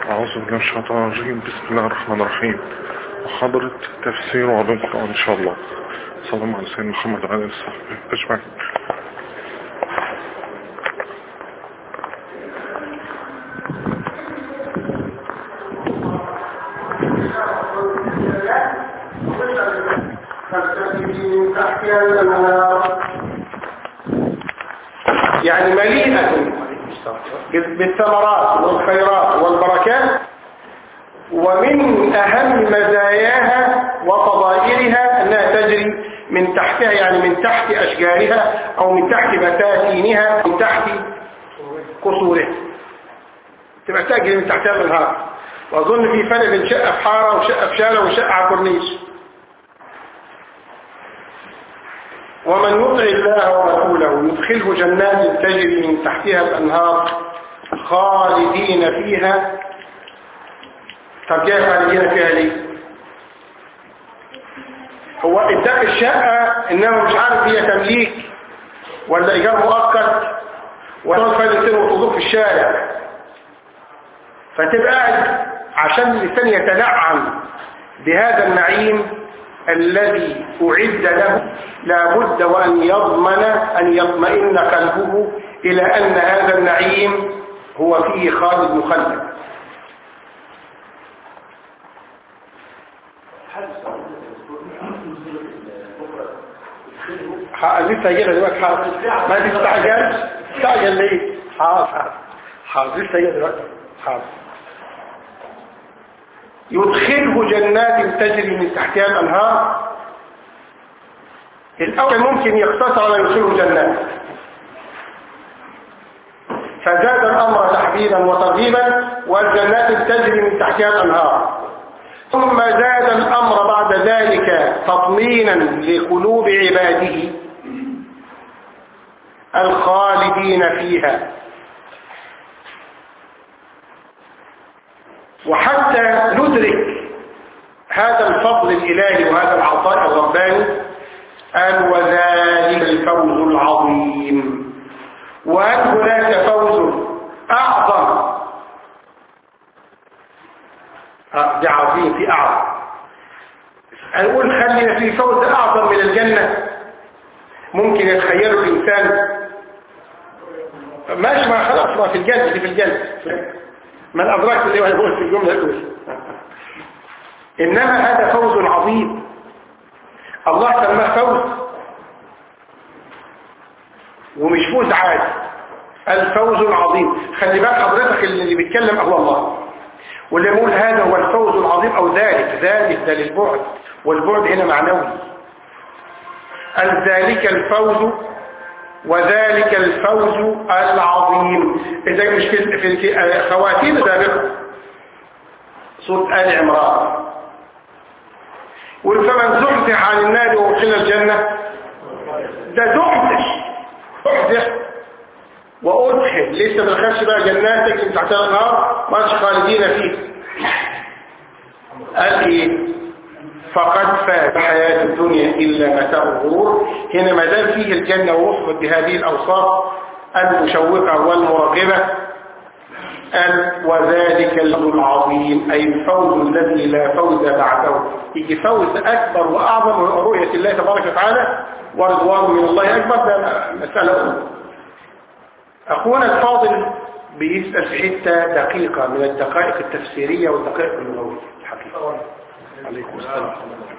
أعوذ بالله من الشيطان الرجيم بسم الله الرحمن الرحيم محاضرة تفسير وعلوم القرآن إن شاء الله صلى الله على سيدنا محمد وعلى آله وصحبه أجمعين يعني مليئة بالثمرات والخيرات والبركات ومن أهم مزاياها وفضائلها أنها تجري من تحتها يعني من تحت أشجارها أو من تحت بساتينها أو من تحت قصورها تبقى تجري من تحتها الأنهار وأظن في فرق بين شقة في حارة وشقة في شارع وشقة على كورنيش ومن يطع الله ورسوله يدخله جنات تجري من تحتها الأنهار خالدين فيها طب جاي خالدين فيها ليه هو اداك الشقة انما مش عارف هي تمليك ولا ايجار مؤقت وتقعد فايدة سنة وتضوء في الشارع فتبقى قاعد عشان الإنسان يتنعم بهذا النعيم الذي أعد له لابد وأن يضمن أن يطمئن قلبه إلى أن هذا النعيم هو فيه خالد مخلد لسه هيجي دلوقتي حاضر ما تستعجلش تستعجل ليه حاضر حاضر لسه هيجي دلوقتي حاضر يدخله جنات تجري من تحتها الأنهار الأول ممكن يقتصر على يدخله جنات فزاد الأمر تحديدا وترغيبا والجنات تجري من تحتها الأنهار ثم زاد الأمر بعد ذلك تطمينا لقلوب عباده الخالدين فيها وحتى ندرك هذا الفضل الإلهي وهذا العطاء الرباني قال وذلك الفوز العظيم وهل هناك فوز أعظم دي عظيم في أعظم نقول خلينا في فوز أعظم من الجنة ممكن يتخيله الإنسان ماشي ما خلاص ما في الجنة في الجنة من أدركت اللي هو يقول في الجملة الأولى إنما هذا فوز عظيم الله سماه فوز ومش فوز عادي الفوز العظيم خلي بالك حضرتك اللي بيتكلم هو الله واللي يقول هذا هو الفوز العظيم أو ذلك ذلك ده للبعد والبعد هنا معنوي ذلك الفوز وذلك الفوز العظيم إذا مش في, في, في خواتيم سابقة سورة آل عمران فمن زحزح عن النار وادخل الجنة ده زحزح زحزح وأدخل لسه ما دخلش بقى جناتك من تحتها النار ماش خالدين فيه قال ايه فقد فات حياة الدنيا إلا متاع الغرور هنا ما دام فيه الجنة ووصفت بهذه الأوصاف المشوقة والمرغبة قال وذلك الفوز العظيم أي الفوز الذي لا فوز بعده يجي فوز أكبر وأعظم رؤية الله تبارك وتعالى ورضوان من الله أكبر ده مسألة أخرى أخونا الفاضل بيسأل في حتة دقيقة من الدقائق التفسيرية والدقائق اللغوية الحقيقة عليكم السلام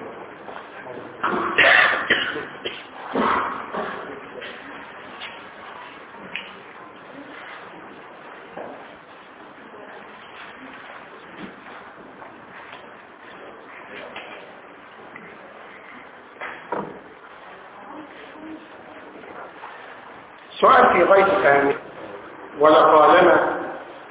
سؤال في غاية الأهمية ولطالما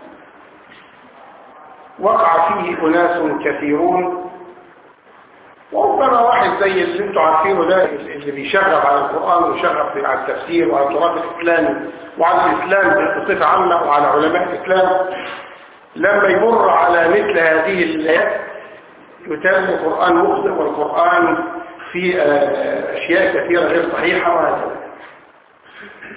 وقع فيه أناس كثيرون وربما واحد زي اللي انتم عارفينه ده اللي بيشغب على القرآن ويشغب على التفسير وعلى التراث الإسلامي وعلى الإسلام بصفة عامة وعلى علماء الإسلام لما يمر على مثل هذه الآيات يتم القرآن مخطئ والقرآن في أشياء كثيرة غير صحيحة وهكذا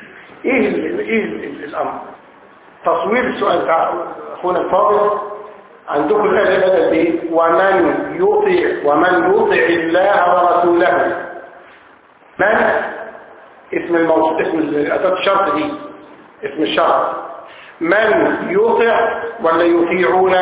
ايه ال ايه ال الامر تصوير السؤال بتاع اخونا الفاضل عندكم الآية بدل بإيه ومن يطع ومن يطع الله ورسوله من اسم الموصول اسم الأداة الشرط دي اسم الشرط من يطع ولا يطيعون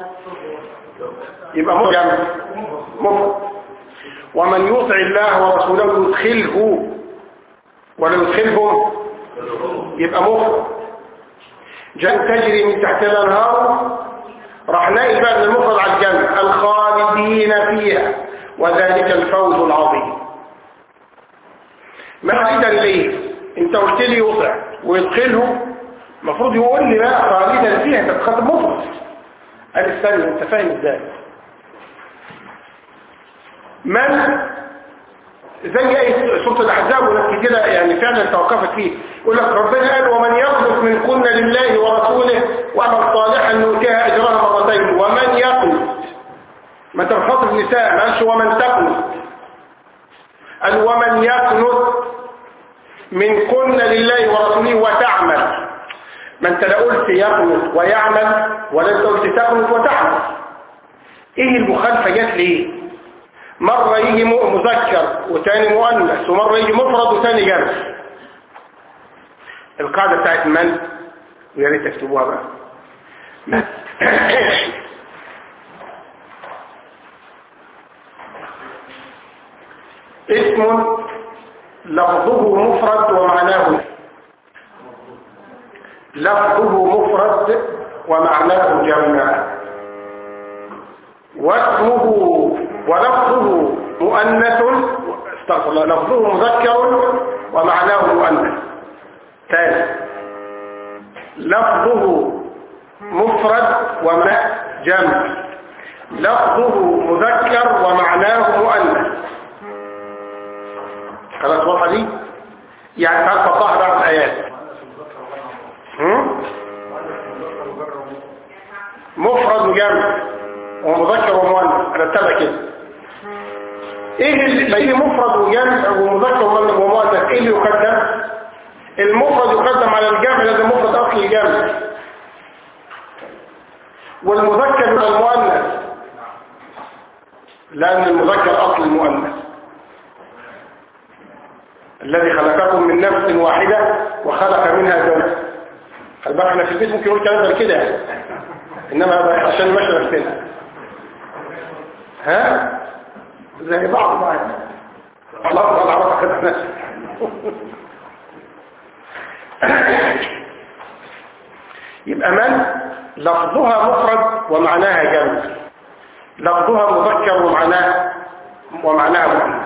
يبقى مجمع مفرد ومن يطع الله ورسوله يدخله ولا يدخلهم يبقى مفرد جن تجري من تحت الانهار راح نلاقي بقى من المفرد على الجنة الخالدين فيها وذلك الفوز العظيم ما خالدا ليه انت قلت لي يطع ويدخله المفروض يقول لي بقى خالدا فيها انت بتخاطب مفرد قال استنى انت فاهم ازاي من زي اي سوره الاحزاب وناس كتير يعني فعلا توقفت فيه يقول لك ربنا قال ومن يقنط من كن لله ورسوله واعمل صالحا نؤتيها اجرها مرتين ومن يقنط ما انت بتخاطب النساء ما قالش ومن تقنط قال ومن يقنط من كن لله ورسوله وتعمل ما انت لا قلت يقنط ويعمل ولا انت قلت تقنط وتعمل ايه المخالفه جت ليه مرة يجي مذكر وتاني مؤنث ومرة يجي مفرد وتاني جمع القاعدة بتاعت من ويا ريت تكتبوها بقى من. اسم لفظه مفرد ومعناه لفظه مفرد ومعناه جمع واسمه ولفظه مؤنث استغفر الله لفظه مذكر ومعناه مؤنث ثاني لفظه مفرد ومعناه جمع لفظه مذكر ومعناه مؤنث خلاص واضحه دي يعني تعال فضحها بعض الايات مفرد وجمع ومذكر ومؤنث انا اتبع كده ايه اللي ايه مفرد وجمع ومذكر ومؤنث ايه اللي يقدم المفرد يقدم على الجمع لازم مفرد اصل الجمع والمذكر على المؤنث لان المذكر اصل المؤنث الذي خلقكم من نفس واحده وخلق منها زوجها خلي بالك احنا في البيت ممكن نقول كلام زي كده انما عشان نمشي نفسنا ها زي بعض معايا الله الله عرف كده نفسي يبقى من لفظها مفرد ومعناها جمع لفظها مذكر ومعناها ومعناها مؤنث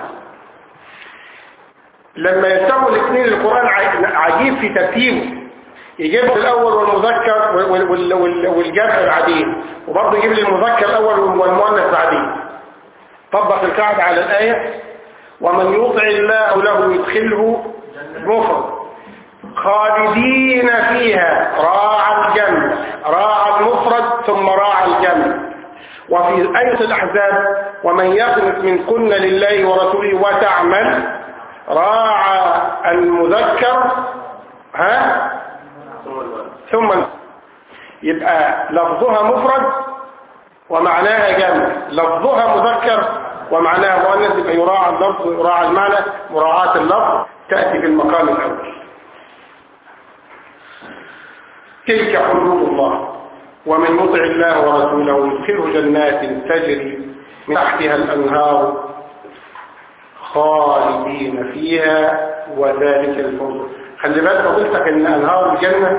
لما يستووا الاثنين القرآن عجيب في ترتيبه يجيب الاول والمذكر والجمع بعدين وبرضه يجيب لي المذكر الاول والمؤنث بعدين طبق القاعدة على الآية ومن يطع الله له يدخله مفرد خالدين فيها راعى الجمع راعى المفرد ثم راعى الجمع وفي آية الأحزاب ومن يقنط من كن لله ورسوله وتعمل راعى المذكر ها ثم يبقى لفظها مفرد ومعناها جمع لفظها مذكر ومعناها مؤنث يبقى يراعى اللفظ ويراعى المعنى مراعاة اللفظ تأتي في المقام الأول تلك حدود الله ومن يطع الله ورسوله يدخله جنات تجري من تحتها الأنهار خالدين فيها وذلك الفوز خلي بالك قلتك ان انهار الجنة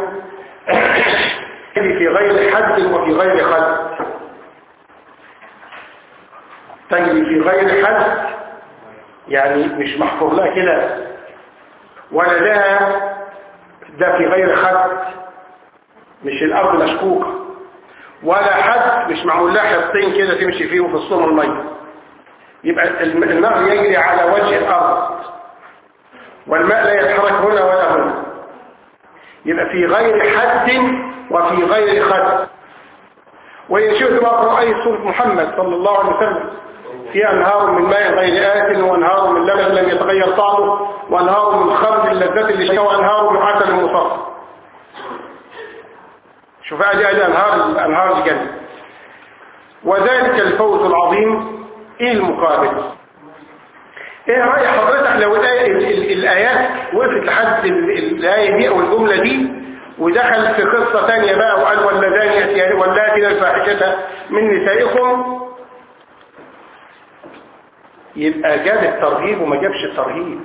في غير حد وفي غير خد تجري في غير حد يعني مش محفور لها كده ولا لها ده في غير حد مش الارض مشكوكة ولا حد مش معمول لها حطين كده تمشي فيه وفي الصوم المية يبقى النهر يجري على وجه الارض والماء لا يتحرك هنا ولا هنا يبقى في غير حد وفي غير خد وإن شئت بقرأ أي سورة محمد صلى الله عليه وسلم في أنهار من ماء غير آت وأنهار من لبن لم يتغير طعمه وأنهار من خمر اللذات اللي شيء وأنهار من عسل مصفى شوف أدي أدي أنهار أنهار الجنة وذلك الفوز العظيم ايه المقابل ايه رأي حضرتك لو الآية ال- ال- الآيات وقفت لحد ال- الآية دي او الجملة دي ودخل في قصة تانية بقى وقال واللذان يأتيان واللاتي الفاحشة من نسائكم يبقى جاب الترهيب وما جابش الترهيب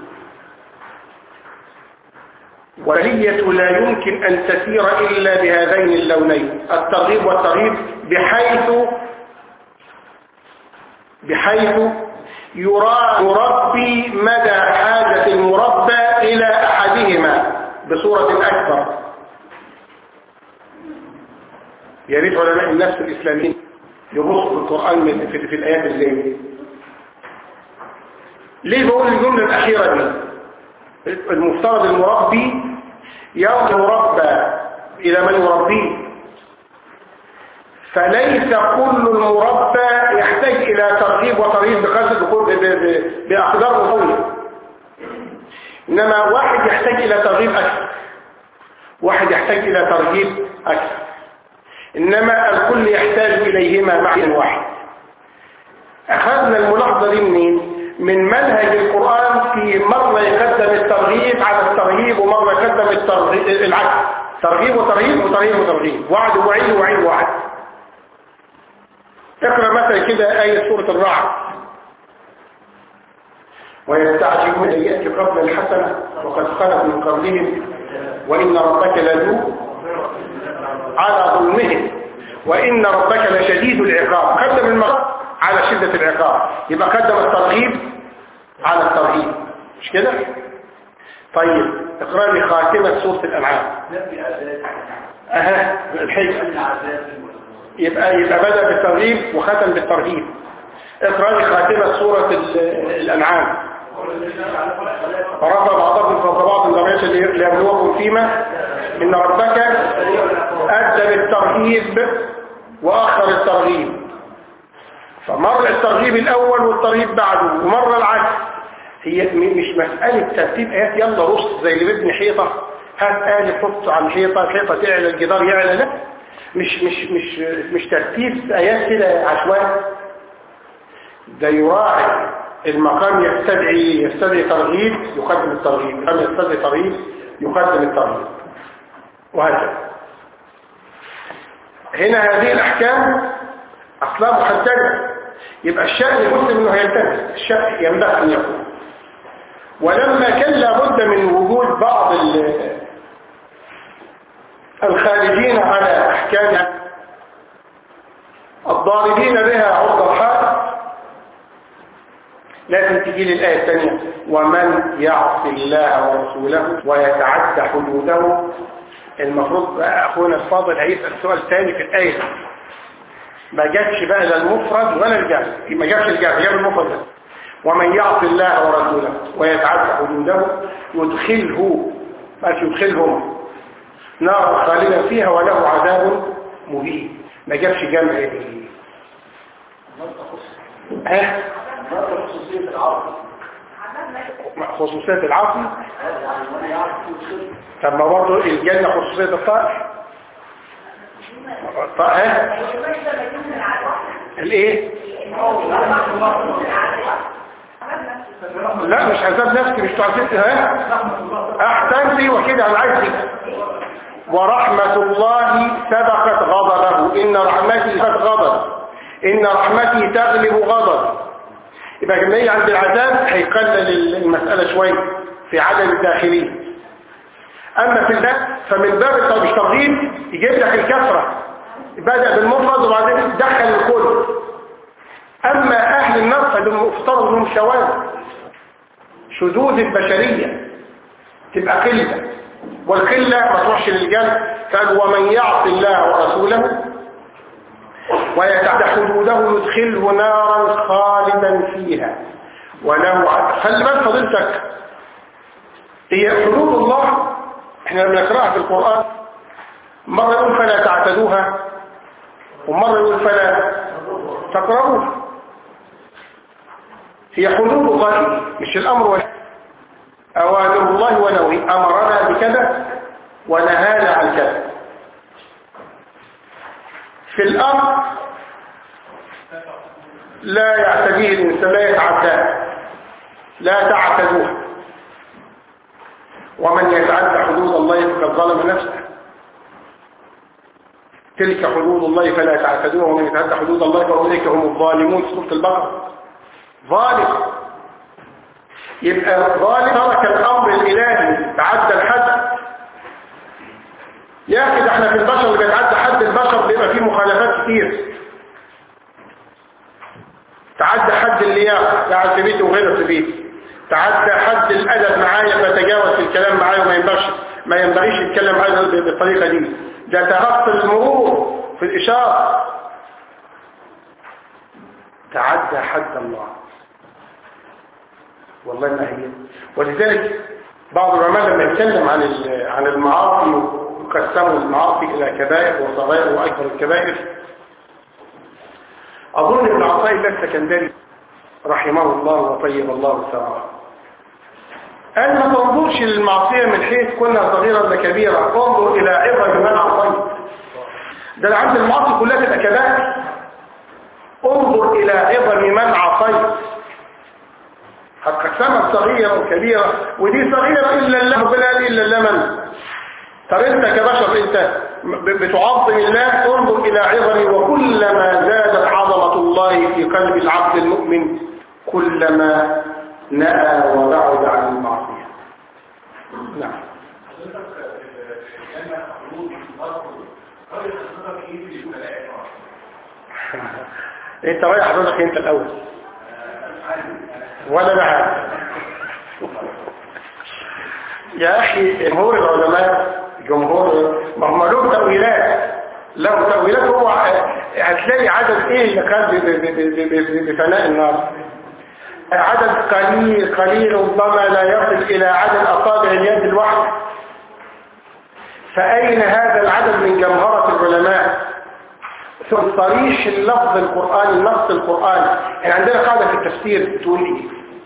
والية لا يمكن أن تسير إلا بهذين اللونين الترغيب والترهيب بحيث بحيث يرى يربي مدى حاجة المربى إلى أحدهما بصورة أكبر يا ريت علماء النفس الإسلاميين يبصوا في القرآن من في, في الآيات اللي ليه بقول الجملة الأخيرة دي المفترض المربي يربى إلى من يربيه فليس كل المربى يحتاج إلى ترغيب وترهيب بقدر بكل- ب- ب- بأقدار مطولة إنما واحد يحتاج إلى ترغيب أكثر واحد يحتاج إلى ترهيب أكثر إنما الكل يحتاج إليهما معا واحد أخذنا الملاحظة دي منين؟ من منهج القرآن في مرة يقدم الترغيب على الترهيب ومرة يقدم الترغيب العكس ترغيب وترهيب وترهيب وترغيب وعد وعيد وعيد وعد اقرأ مثلا كده آية سورة الرعد ويستعجلون أن يأتي قبل الحسنة وقد خلت من قبلهم وإن ربك لذو على ظلمهم وإن ربك لشديد العقاب قدم المرض على شدة العقاب يبقى قدم الترغيب على الترهيب مش كده طيب اقرأ لي خاتمة سورة الأنعام أها الحج يبقى يبقى بدأ بالترغيب وختم بالترهيب اقرأ لي خاتمة سورة ال- الأنعام ورفع بعضكم فوق بعض درجات ليبلوكم فيما إن ربك أدى بالترهيب وأخر الترغيب فمر الترغيب الأول والترهيب بعده ومر العكس هي م- مش مسألة ترتيب آيات يلا رص زي اللي بيبني حيطة هات آية حط على الحيطة الحيطة تعلى الجدار يعلى لا مش مش مش مش ترتيب آيات كده عشوائي ده يراعي المقام يستدعي يستدعي ترغيب يقدم الترغيب المقام يستدعي ترغيب يقدم الترغيب وهكذا هنا هذه الأحكام أصلا محددة يبقى الشأن المسلم أنه يلتزم الشأن ينبغي أن يكون ولما كان لابد من وجود بعض ال- الخارجين على أحكام الضاربين بها عرض الحائط لازم تجي لي الآية الثانية ومن يعص الله ورسوله ويتعدى حدوده المفروض بقى أخونا الفاضل هيسأل سؤال ثاني في الآية دي. ما جابش بقى لا المفرد ولا الجمع ما جابش الجمع جاب المفرد بس. ومن يعص الله ورسوله ويتعدى حدوده يدخله ماشي يدخلهم نار خالدا فيها وله عذاب مهين ما جابش جمع ايه ها خصوصية العقل طب ما برضه الجنة خصوصية الطائر الطائر ها الايه لا مش عذاب نفسي مش تعذيب ها احسنتي وكده انا عايز كده ورحمة الله سبقت غضبه إن رحمتي سبقت غضب إن رحمتي تغلب غضب يبقى لما يجي عند العذاب هيقلل المسألة شوية في عدد الداخلين أما في الباب فمن باب الت- الترغيب يجيب لك الكثرة بدأ بالمفرد وبعدين دخل الكل أما أهل النار فالمفترض منهم شواذ شذوذ البشرية تبقى قلة والقلة ما تروحش للجنة قال ومن يعص الله ورسوله ويتعدى حدوده يدخله نارا خالدا فيها وله عذاب خلي بالك فضيلتك هي حدود الله احنا لما نقراها في القرآن مرة يقول فلا تعتدوها ومرة يقول فلا تقربوها هي حدود الله مش الأمر والنهي أوامر الله ونوي أمرنا بكذا ونهانا عن كذا في الأمر لا يعتديه الإنسان لا يتعداه لا تعتدوه ومن يتعدى حدود الله فقد ظلم نفسه تلك حدود الله فلا تعتدوها ومن يتعدى حدود الله فأولئك هم الظالمون في سورة البقرة ظالم يبقى ظالم ترك الأمر الإلهي تعدى الحد يا أخي ده احنا في البشر اللي بيتعدى حد البشر بيبقى فيه مخالفات كتير تعدى حد اللياقة قاعد في بيته وغيره في بيته تعدى حد الأدب معايا فتجاوز في الكلام معايا وما ينبغيش ما ينبغيش يتكلم معايا بالطريقة دي ده تخطى المرور في الإشارة تعدى حد الله والله ما هي ولذلك بعض العلماء لما يتكلم عن عن المعاصي وقسموا المعاصي إلى كبائر وصغائر وأكبر الكبائر أظن ابن عطاء الله السكندري رحمه الله وطيب الله ثراه قال ما تنظرش للمعصية من حيث كنا صغيرا لكبيرا انظر إلى عظم من عصيت ده اللي عند المعاصي كلها تبقى كبائر انظر إلى عظم من عصيت هتقسمها صغيرة وكبيرة ودي صغيرة إلا الله ربنا قال إلا اللمن طب انت كبشر انت بتعظم الله انظر الى عظم وكلما زادت عظمة الله في قلب العبد المؤمن كلما نأى وبعد عن المعصية نعم انت رايح حضرتك انت الاول ولا انا عارف يا اخي جمهور العلماء جمهور ما هم لهم تأويلات لهم تأويلات هو هتلاقي عدد ايه اللي كان بفناء النار عدد قليل قليل ربما لا يصل الى عدد اصابع اليد الواحدة فاين هذا العدد من جمهرة العلماء ثم صريح اللفظ القرآني النص القرآني يعني عندنا قاعدة في التفسير بتقول ايه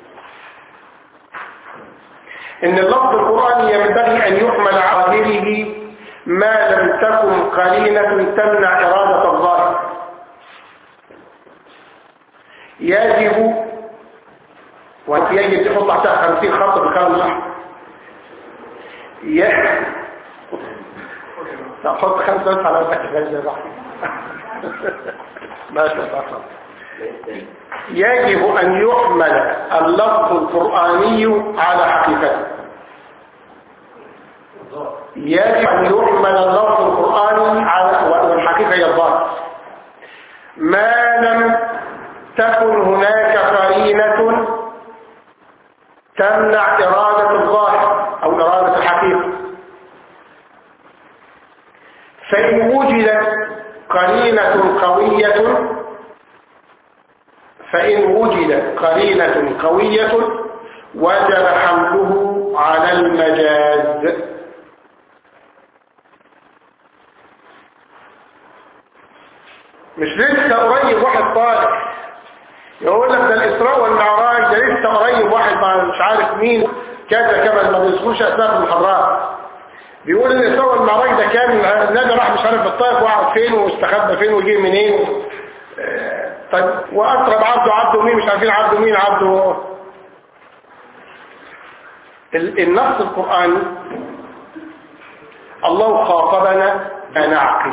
ان اللفظ القرآني ينبغي ان يحمل على ظاهره ما لم تكن قرينة تمنع إرادة الظاهر يجب ويجب تحط تحتها خمسين خط بالكلام الأحمر يجب تحط خمسة بس على وقت غير الرحمة ما شاء الله يجب أن يحمل اللفظ القرآني على حقيقته يجب أن يحمل اللفظ القرآني على والحقيقة هي الظاهر ما لم تكن هناك قرينة تمنع إرادة الظاهر أو إرادة الحقيقة فإن وجدت قرينة قوية فإن وجدت قرينة قوية وجب حمله على المجاز مش لسه قريب واحد طالع يقول لك ده الإسراء والمعراج ده لسه قريب واحد مع مش عارف مين كذا كذا ما بيذكروش أسماء المحرات بيقول ان الإسراء والمعراج ده كان النبي راح مش عارف الطائف وقعد فين واستخبى فين وجه منين طيب وأقرب عبده عبده مين مش عارفين عبده مين عبده النص القرآني الله خاطبنا بنعقل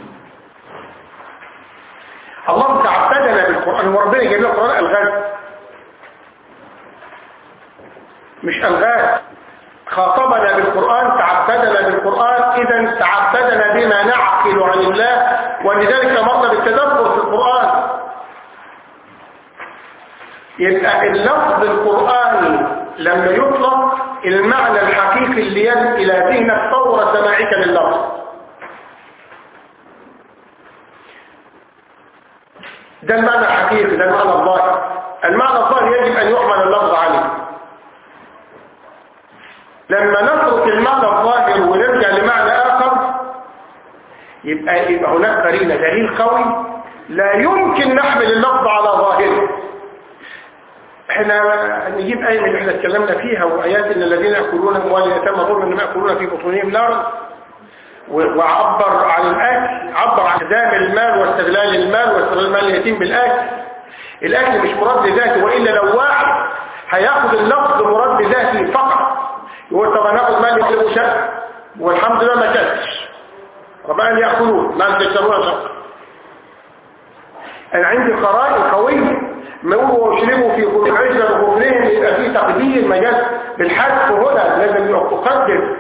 الله تعبدنا بالقرآن وربنا جايب لنا القرآن ألغاز مش ألغاز خاطبنا بالقرآن تعبدنا بالقرآن إذا تعبدنا بما نعقل عن الله ولذلك مرنا بالتدبر في القرآن يبقى اللفظ القرآني لما يطلق المعنى الحقيقي اللي يد إلى ذهنك فور سماعك لللفظ ده المعنى الحقيقي ده المعنى الظاهر المعنى الظاهر يجب أن يحمل اللفظ عليه لما نترك المعنى الظاهر ونرجع لمعنى آخر يبقى, يبقى هناك قرينة دليل قوي لا يمكن نحمل اللفظ على ظاهره احنا نجيب آية من اللي احنا اتكلمنا فيها وآيات ان الذين يأكلون أموال اليتامى ظلما انما يأكلون في بطونهم نارا وعبر عن الأكل عبر عن إدام المال واستغلال المال واستغلال المال اليتيم بالاكل الاكل مش مراد لذاته والا لو واحد هياخد اللفظ مراد لذاته فقط يقول طب انا اخد مال يقلبه شقه والحمد لله ما كلتش ربنا ياكلون ما تشربون شقه انا عندي قرائن قويه ما هو واشربوا في قلوب عزة وكفرهم يبقى في تقدير مجاز بالحذف هنا لازم يقدر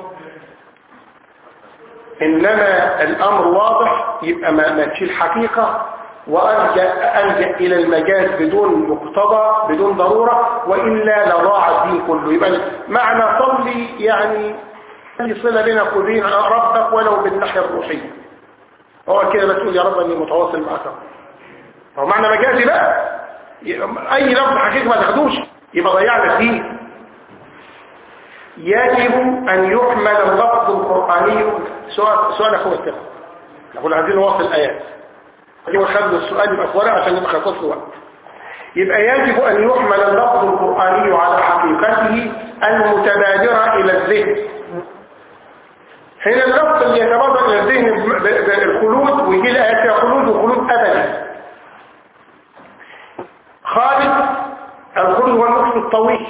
انما الامر واضح يبقى ما, ما تشيل حقيقة وارجع ألجأ الى المجاز بدون مقتضى بدون ضرورة وإلا لضاع الدين كله يبقى معنى صلي يعني صلة بين قلوبين ربك ولو بالناحية الروحية هو كده بتقول يا رب اني متواصل معك هو معنى مجازي بقى اي لفظ حقيقي ما تاخدوش يبقى ضيعنا الدين يجب ان يحمل اللفظ القرآني سؤال سؤال اخوة التقوى نقول عايزين نواصل الايات هو خد السؤال يبقى في ورقه عشان نبقى خلص له وقت يبقى يجب ان يحمل اللفظ القرآني على حقيقته المتبادرة الى الذهن هنا اللفظ اللي يتبادر الى الذهن بالخلود ويجي الايات فيها خلود وخلود ابدي خالد الخلود هو المكس الطويل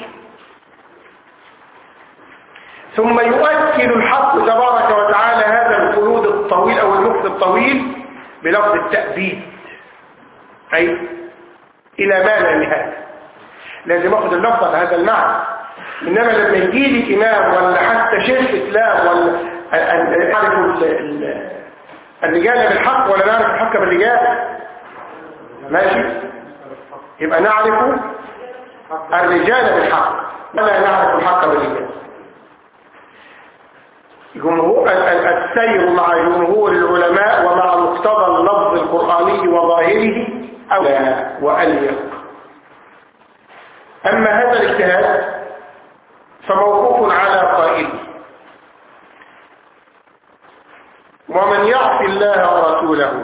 ثم يؤكد الحق تبارك وتعالى هذا الخلود الطويل او المكس الطويل بلفظ التأبيد اي الى ما لا نهايه لازم اخذ اللفظ بهذا المعنى انما لما يجي لي امام ولا حتى شيخ اسلام ولا نعرف الرجال بالحق ولا نعرف الحق بالرجال ماشي يبقى نعرف الرجال بالحق ولا نعرف الحق بالرجال جمهور السير مع جمهور العلماء ومع مقتضى اللفظ القرآني وظاهره أولى وأليق أما هذا الاجتهاد فموقوف على قائله ومن يعص الله ورسوله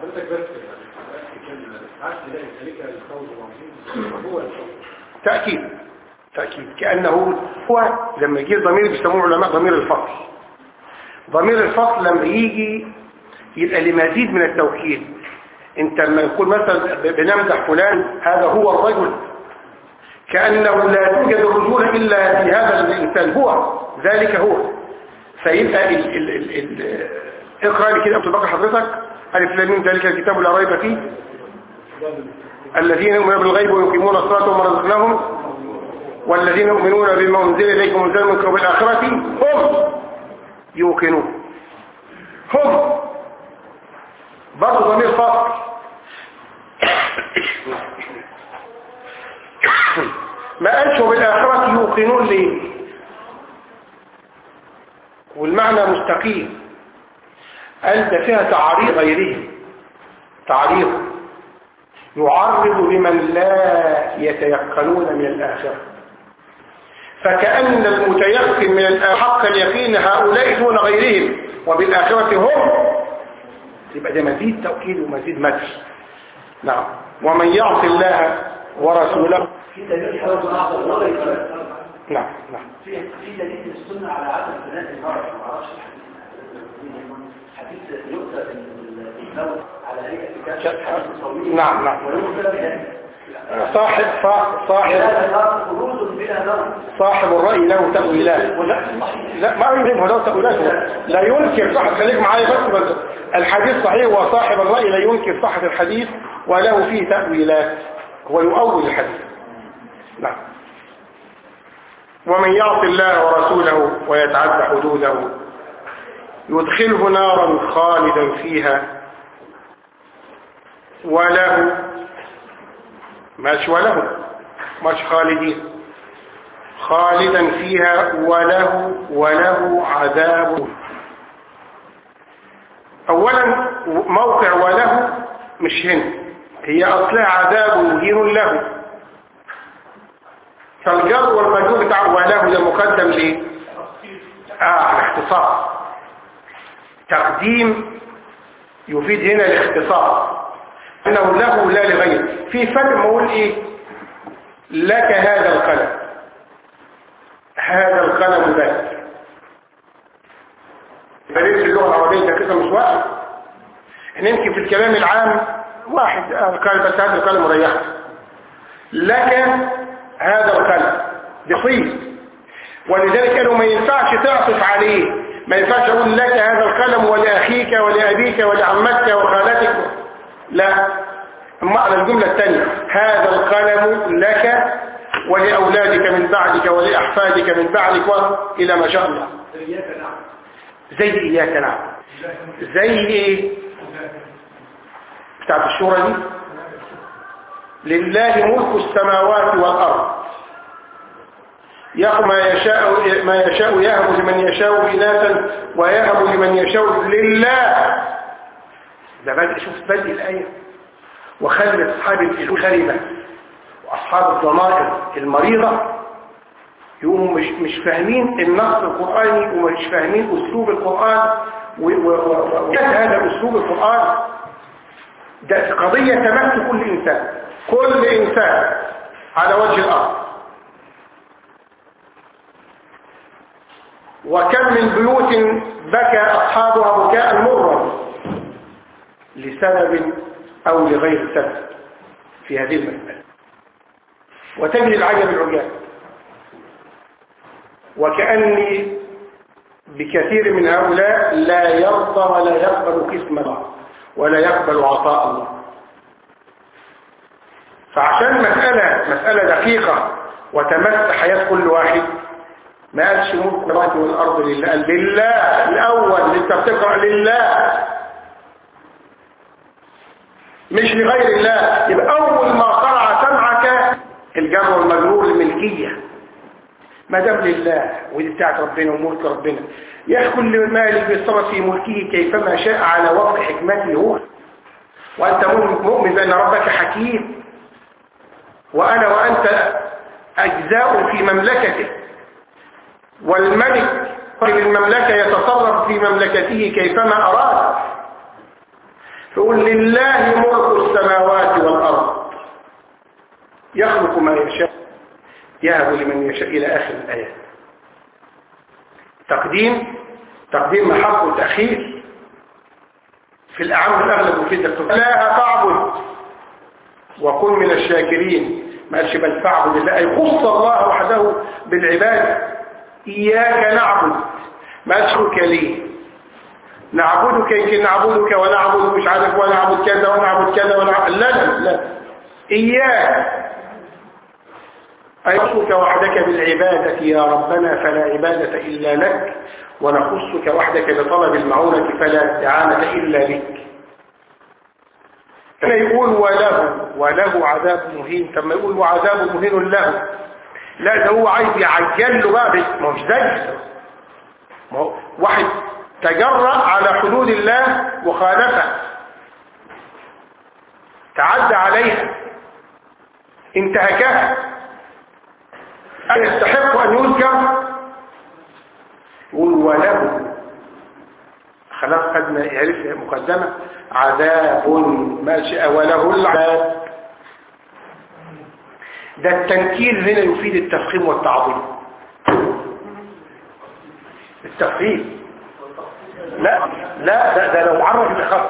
تأكيد تأكيد كأنه هو لما يجي ضمير بيسموه علماء ضمير الفصل ضمير الفصل لما يجي يبقى لمزيد من التوكيد انت لما يقول مثلا بنمدح فلان هذا هو الرجل كأنه لا توجد الرجولة إلا في هذا الإنسان هو ذلك هو فيبقى ال ال ال ال اقرأ لي كده بقى حضرتك ألف لامين ذلك الكتاب لا ريب فيه الذين يؤمنون بالغيب ويقيمون الصلاة وما رزقناهم والذين يؤمنون بما أنزل إليكم وأنزل منكم بالآخرة هم يوقنون هم برضه ضمير فصل ما قالش بالآخرة يوقنون ليه والمعنى مستقيم قال ده فيها تعريض غيره تعريض يعرض لمن لا يتيقنون من الآخرة فكأن المتيقن من الحق اليقين هؤلاء دون غيرهم وبالآخرة هم يبقى ده مزيد توكيد ومزيد مدح نعم ومن يعص الله ورسوله في دليل حرص على الله نعم نعم في في دليل السنة على عدم بناء المرأة ما اعرفش حديث حديث يؤتى بالموت على هيئة كتاب طويل نعم نعم ويقول بها صاحب صاحب صاحب خروج بلا نار صاحب الرأي له تأويلات لا ما يهم له تأويلات لا ينكر صح خليك معايا بس بس الحديث صحيح وصاحب الرأي لا ينكر صحة الحديث وله فيه تأويلات هو يؤول الحديث نعم ومن يعص الله ورسوله ويتعدى حدوده يدخله نارا خالدا فيها وله ماشي وله ماشي خالدين خالدا فيها وله وله عذاب اولا موقع وله مش هنا هي اصلها عذاب مهين له فالجر والمجرور بتاع وله ده مقدم ليه اه الاختصاص تقديم يفيد هنا الاختصاص انه له لا لغيره في فرق ما اقول ايه لك هذا القلم هذا القلم بس بليس اللغة العربية ده كده مش واحد احنا يمكن في الكلام العام واحد قال بس هذا القلم مريح لك هذا القلم بصيب ولذلك قالوا ما ينفعش تعطف عليه ما ينفعش اقول لك هذا القلم ولاخيك ولابيك ولعمتك وخالتك لا اما على الجملة الثانية هذا القلم لك ولأولادك من بعدك ولأحفادك من بعدك إلى ما شاء الله إياك نعم زي إياك نعم زي إيه بتاعت الشورى دي لله ملك السماوات والأرض يخ ما يشاء ما يشاء يهب لمن يشاء إناثا ويهب لمن يشاء لله ده بدء شوف بدء الآية وخلي أصحاب الخربة وأصحاب الضمائر المريضة يقوموا مش, مش فاهمين النص القرآني ومش فاهمين أسلوب القرآن وهذا أسلوب القرآن ده قضية تمس كل إنسان كل إنسان على وجه الأرض وكم من بيوت بكى أصحابها بكاء مرا لسبب أو لغير سبب في هذه المسألة وتجد العجب العجاب وكأني بكثير من هؤلاء لا يرضى ولا يقبل قسم الله ولا يقبل عطاء الله فعشان مسألة مسألة دقيقة وتمس حياة كل واحد ما قالش ملك السماوات والأرض لله قال لله الأول انت بتقرأ لله مش لغير الله يبقى أول ما قرع سمعك الجر والمجرور الملكية ما دام لله ودي بتاعت ربنا وملك ربنا يا كل مالك بيتصرف في ملكه كيفما شاء على وفق حكمته هو وأنت مؤمن بأن ربك حكيم وأنا وأنت أجزاء في مملكته والملك صاحب المملكة يتصرف في مملكته كيفما أراد فقل لله ملك السماوات والأرض يخلق ما يشاء يهب لمن يشاء إلى آخر الآيات تقديم تقديم محق وتأخير في الأعم الأغلب وفي التقديم لا تعبد وكن من الشاكرين ما قالش بل فاعبد الله أي خص الله وحده بالعبادة إياك نعبد ما أشرك لي نعبدك يمكن نعبدك ونعبد مش عارف ونعبد كذا ونعبد كذا ونعبد لا لا لا إياك أيخصك وحدك بالعبادة يا ربنا فلا عبادة إلا لك ونخصك وحدك بطلب المعونة فلا استعانة إلا بك كان يقول وله وله عذاب مهين كما يقول وعذاب مهين له لا ده هو عايز يعجل له بقى ما هوش زي ما هو واحد تجرأ على حدود الله وخالفها تعدى عليها انتهكها أن يستحق أن يذكر يقول وله خلاص قد يعرف مقدمة عذاب ما شاء وله العذاب ده التنكيل هنا يفيد التفخيم والتعظيم التفخيم لا لا ده, ده لو عرف الخاص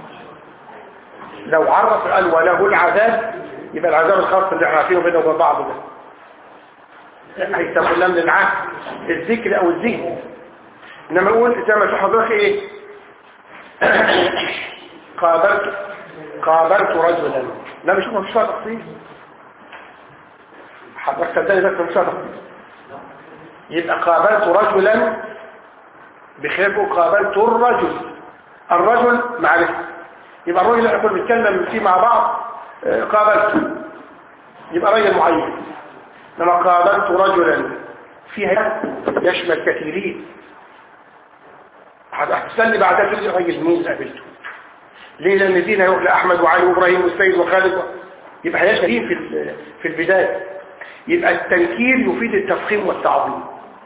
لو عرف قال وله العذاب يبقى العذاب الخاص اللي احنا عارفينه بينه وبين بعض ده هيسمى لنا من العهد الذكر او الذهن انما اقول زي ما في حضرتك ايه قابلت قابلت رجلا لا مش مش فيها تفصيل حضرتك صدقني بس مش فيها تفصيل يبقى قابلت رجلا بخلافه قابلت الرجل الرجل معرفة يبقى الرجل اللي احنا بنتكلم فيه مع بعض قابلته يبقى رجل معين لما قابلت رجلا فيها يشمل كثيرين هتستني بعدها تقول راجل مين قابلته ليه لان دين هيروح لاحمد وعلي وابراهيم والسيد وخالد يبقى هيشمل في في البدايه يبقى التنكير يفيد التفخيم والتعظيم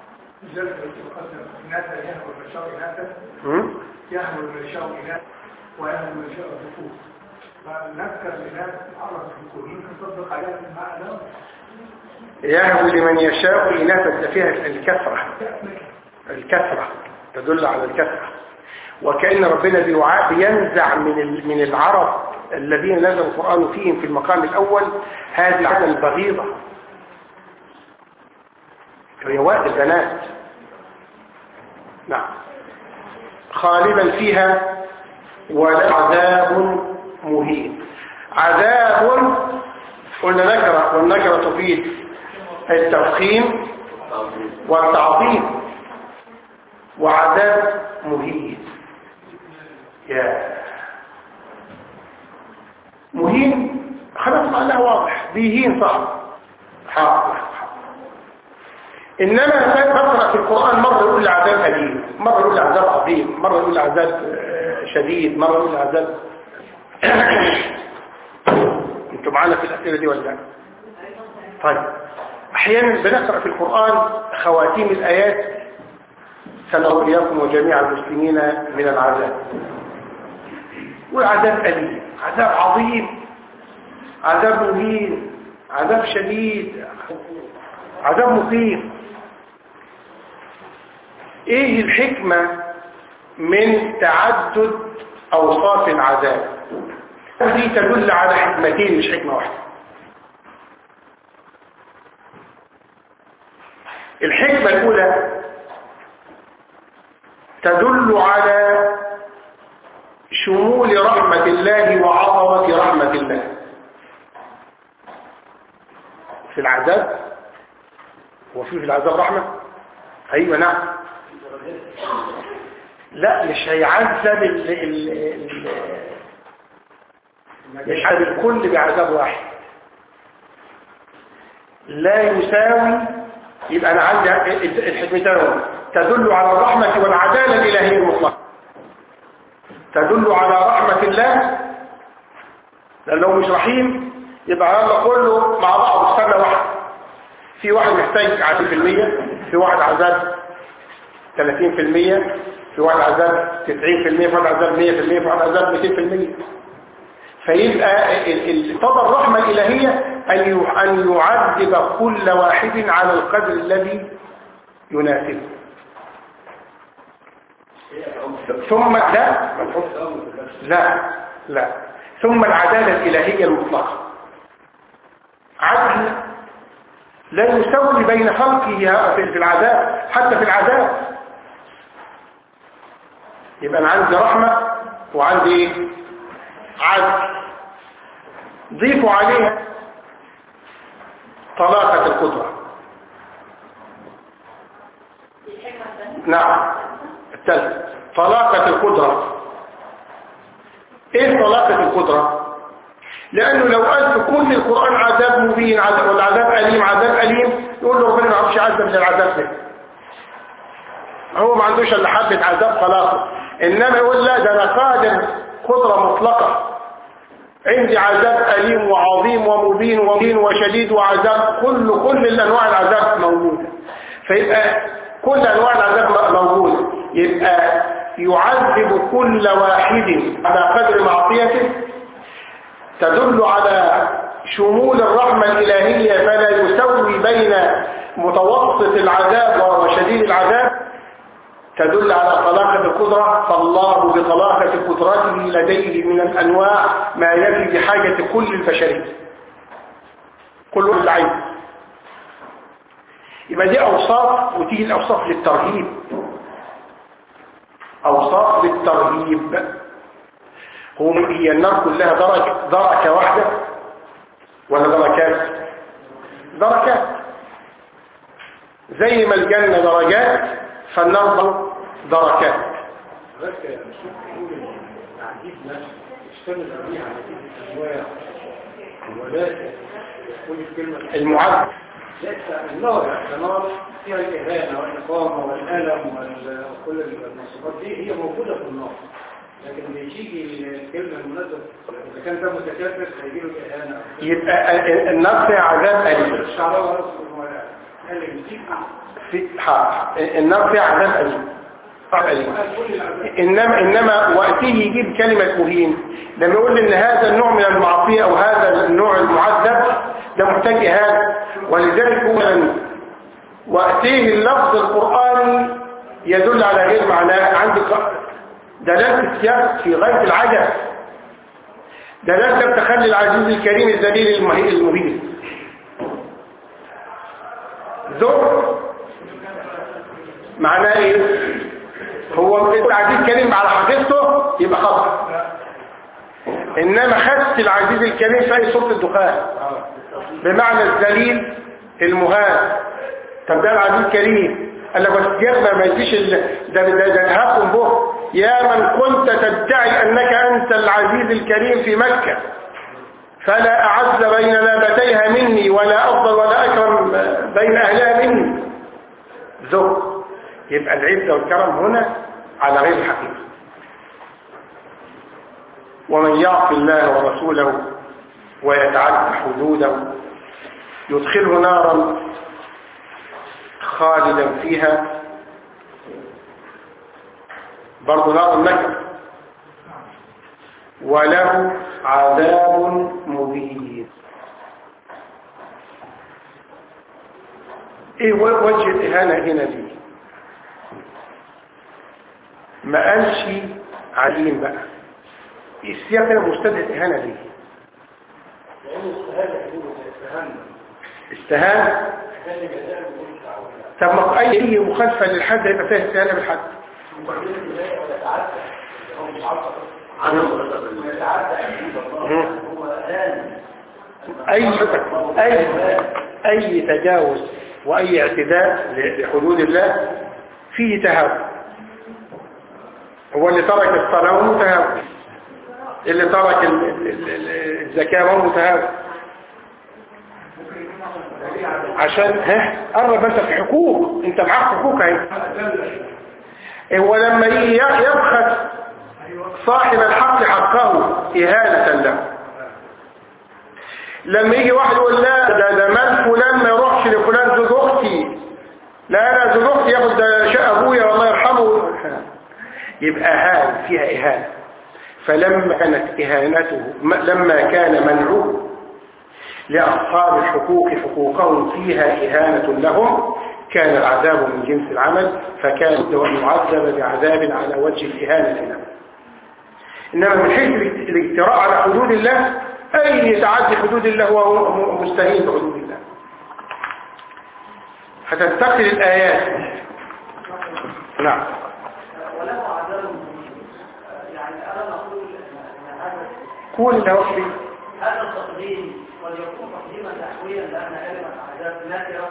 يهمل من يشاء إناث ويهمل من يشاء ذكور فنذكر الإناث تعرف الذكور ممكن تصدق عليها في المعنى يهوي لمن يشاء إناثا فيها الكثرة الكثرة تدل على الكثرة وكأن ربنا بينزع من من العرب الذين نزل القرآن فيهم في المقام الأول هذه العادة البغيضة رواء البنات نعم خالدا فيها ولا عذاب مهين عذاب قلنا نكرة والنكرة تفيد التفخيم والتعظيم وعذاب مهين يا مهين خلاص معناها واضح بيهين صح حاضر إنما تقرأ في القرآن مرة يقول العذاب أليم مرة يقول العذاب عظيم مرة يقول العذاب شديد مرة يقول العذاب انتوا معانا في الأسئلة دي ولا لا طيب أحيانا بنقرأ في القرآن خواتيم الآيات سنغريكم وجميع المسلمين من العذاب والعذاب أليم عذاب عظيم عذاب مهين عذاب شديد عذاب مخيف ايه الحكمة من تعدد اوصاف العذاب دي تدل على حكمتين مش حكمة واحدة الحكمة الاولى تدل على شمول رحمة الله وعظمة رحمة الله في العذاب هو في في العذاب رحمة ايوه نعم لا مش هيعذب ال ال ال مش هيعذب الكل بعذاب واحد لا يساوي يبقى انا عندي الحكمتين تدل على الرحمة والعدالة الإلهية المطلقة تدل على رحمة الله لأن لو مش رحيم يبقى الله كله مع بعض في سنة واحدة في واحد محتاج عدد في المية في واحد عذاب 30% في واحد عذاب 90% في واحد عذاب 100% في واحد عذاب 200% فيبقى تضى الرحمة الإلهية أن يعذب كل واحد على القدر الذي يناسبه ثم لا لا لا ثم العدالة الإلهية المطلقة عدل لا يسوي بين خلقه في العذاب حتى في العذاب يبقى أنا عندي رحمة وعندي إيه؟ عدل ضيفوا عليها طلاقة القدرة نعم الثالث طلاقة القدرة ايه طلاقة القدرة لانه لو قال في كل القرآن عذاب مبين عذاب والعذاب أليم عذاب أليم يقول له ربنا ما عرفش عذاب للعذاب ده هو ما عندوش الا حبة عذاب خلاص انما يقول لا ده انا قادر قدرة مطلقة عندي عذاب أليم وعظيم ومبين ومبين وشديد وعذاب كل كل الأنواع العذاب موجودة فيبقى كل أنواع العذاب موجودة يبقى يعذب كل واحد على قدر معصيته تدل على شمول الرحمة الإلهية فلا يسوي بين متوسط العذاب وشديد العذاب تدل على طلاقة القدرة فالله بطلاقة قدرته لديه من الأنواع ما يفي بحاجة كل البشرية كل العين يبقى دي أوصاف وتيجي الأوصاف للترهيب أوصاف للترهيب هو هي النار كلها درجة دركة واحدة ولا دركات دركات زي ما الجنة درجات فالنار دركات المعد النار النار فيها الإهانة والإقامة والألم وكل المصيبات دي هي موجودة في النار لكن بيجي الكلمة المناسبة إذا كان ده متكبر هيجي له إهانة يبقى النار فيها عذاب أليم الشعراء رسول ألم في حق النار فيها عذاب أليم أليم إنما, إنما وقته يجيب كلمة مهين لما يقول إن هذا النوع من المعصية أو هذا النوع المعذب ده محتاج إهانة ولذلك هو وقته اللفظ القرآني يدل على غير معناه عندك دلالة السياق في غاية العجب ده لازم تخلي العزيز الكريم الذليل المهي- المهين ذو معناه ايه هو العزيز الكريم على حقيقته يبقى خطأ انما خدت العزيز الكريم في اي صوت الدخان بمعنى الذليل المهان طب ده العزيز الكريم قال لك بس يغنى ما يجيش ال- ده ده ده نهاكم به يا من كنت تدعي انك انت العزيز الكريم في مكة فلا اعز بين لابتيها مني ولا افضل ولا اكرم بين اهلها مني ذو يبقى العزة والكرم هنا على غير الحقيقة ومن يعص الله ورسوله ويتعدى حدوده يدخله نارا خالدا فيها برضو نار النكر وله عذاب مبين ايه وجه الاهانه هنا دي ما قالش عليم بقى السياق هنا مستدعي اهانه ليه لأن الشهادة حدود استهان استهان كان جزاء بكل تعاون طب ما اي أي مخالفه للحد يبقى فيها استهانه بالحد وبعدين لا ويتعدى هو مش عارف ويتعدى حدود الله هو آن اي اي اي تجاوز واي اعتداء لحدود الله فيه تهاون هو اللي ترك الصلاه هو متهاون اللي ترك ال- ال- ال- الزكاه هو متهاون عشان ها قرب انت في حقوق انت معاك حقوق اهي هو لما يجي يبخس صاحب الحق حقه إهانة له لما يجي واحد يقول لا ده ده مال فلان ما يروحش لفلان زوج اختي لا انا زوج اختي ياخد ده شقه ابويا والله يرحمه يبقى هان فيها اهانه فلما كانت اهانته م- لما كان منعوه لاصحاب الحقوق حقوقهم فيها اهانه لهم كان العذاب من جنس العمل فكان بد ان يعذب بعذاب على وجه الاهانه له إنما من حيث الاجت- الاجتراء على حدود الله أي تعدي حدود الله هو م- مستهين بحدود الله هتنتقل الآيات نعم وله عذاب مهين. يعني أنا نقول أن هذا قول اللي هو فيه هذا التقديم قد يكون تقديما نحويا لأن كلمة عذاب نكرة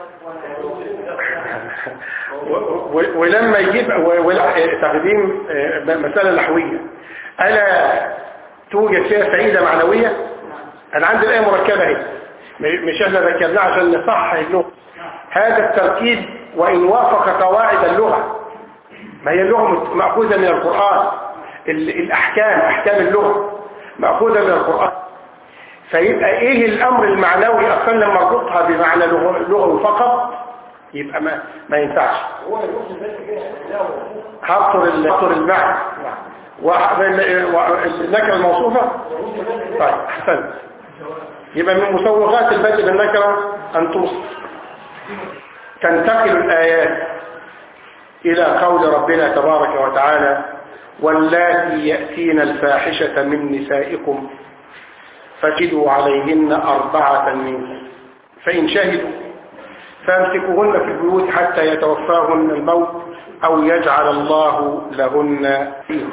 و- و- ولما يجيب و- و- تقديم آه، مسألة نحوية ألا توجد فيها فائدة معنوية أنا عندي الآية مركبة اهي م- مش احنا ذكرناها عشان نصحح اللغة هذا التركيب وإن وافق قواعد اللغة ما هي اللغة مت- مأخوذة من القرآن ال- الأحكام أحكام اللغة مأخوذة من القرآن فيبقى إيه الأمر المعنوي أصلا لما اربطها بمعنى لغو- لغوي فقط يبقى ما ما ينفعش هو الوصف بس كده لا هو هبطر ال- هبطر المعنى والنكرة الموصوفة طيب أحسنت يبقى من مسوغات البدء بالنكرة أن توصف تنتقل الآيات إلى قول ربنا تبارك وتعالى واللاتي يأتين الفاحشة من نسائكم فجدوا عليهن أربعة منكم فإن شهدوا فامسكوهن في البيوت حتى يتوفاهن الموت أو يجعل الله لهن سبيلا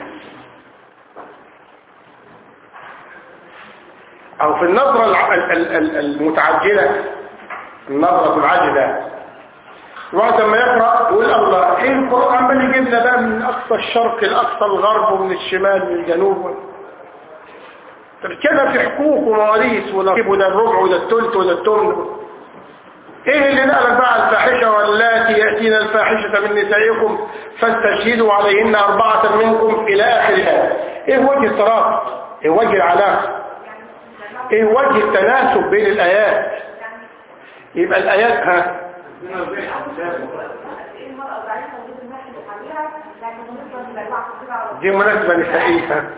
أو في النظرة الع- ال- ال- ال- المتعجلة النظرة العاجلة الواحد لما يقرأ يقول الله ايه القرآن عمال يجيب لنا بقى من أقصى الشرق لأقصى الغرب ومن الشمال للجنوب تركنا في حقوق ومواريث ونصيب وده الربع وده الثلث وده الثمن ايه اللي نقلك بقى الفاحشة واللاتي يأتين الفاحشة من نسائكم فاستشهدوا عليهن أربعة منكم إلى آخر الآية ايه وجه الترابط ايه وجه العلاقة ايه وجه التناسب بين الآيات يبقى الآيات ها دي مناسبة نسائية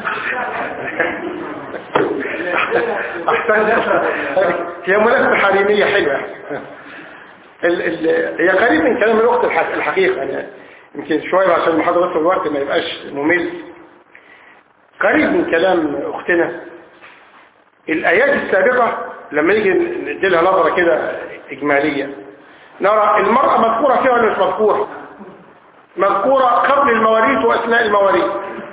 أحسن هي مناسبة حريمية حلوة ال ال هي قريب من كلام الأخت الح- الحقيقة يعني يمكن شوية عشان محاضرات الوقت ما يبقاش ممل قريب من كلام أختنا الآيات السابقة لما نيجي نديلها نظرة كده إجمالية نرى المرأة مذكورة فيها ولا مش مذكورة مذكورة قبل المواريث وأثناء المواريث